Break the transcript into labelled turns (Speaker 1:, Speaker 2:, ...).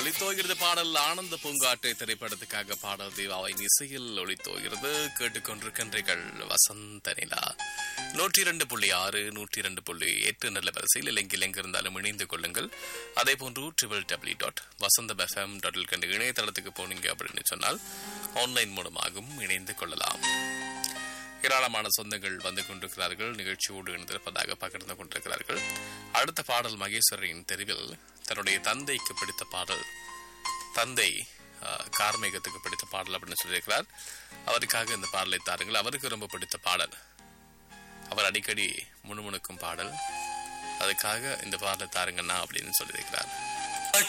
Speaker 1: ஒளித்தோகிறது பாடல் ஆனந்த பூங்காட்டு திரைப்படத்துக்காக பாடல் தீபாவின் இசையில் ஒளித்தோகிறது கேட்டுக்கொண்டிருக்கின்றீர்கள் வசந்த நிலா நூற்றி இரண்டு புள்ளி ஆறு நூற்றி இரண்டு புள்ளி எட்டு நல்ல வரிசையில் இலங்கையில் எங்கிருந்தாலும் இணைந்து கொள்ளுங்கள் அதே போன்று triple W dot Vasanth FM dot கண்டு இணையதளத்துக்கு போனீங்க அப்படின்னு சொன்னால் ஆன்லைன் மூலமாகவும் இணைந்து கொள்ளலாம் ஏராளமான சொந்தங்கள் வந்து கொண்டிருக்கிறார்கள் நிகழ்ச்சியோடு இணைந்திருப்பதாக பகிர்ந்து கொண்டிருக்கிறார்கள் அடுத்த பாடல் மகேஸ்வரின் தெரிவில் தன்னுடைய தந்தைக்கு பிடித்த பாடல் தந்தை ஆஹ், கார்மேகத்துக்கு பிடித்த பாடல் அப்படின்னு சொல்லியிருக்கிறார் அவருக்காக இந்த பாடலை தாருங்கள் அவருக்கு ரொம்ப பிடித்த பாடல் அவர் அடிக்கடி முணுமுணுக்கும் பாடல் அதுக்காக இந்த பாடலை தாருங்கண்ணா அப்படின்னு சொல்லியிருக்கிறார்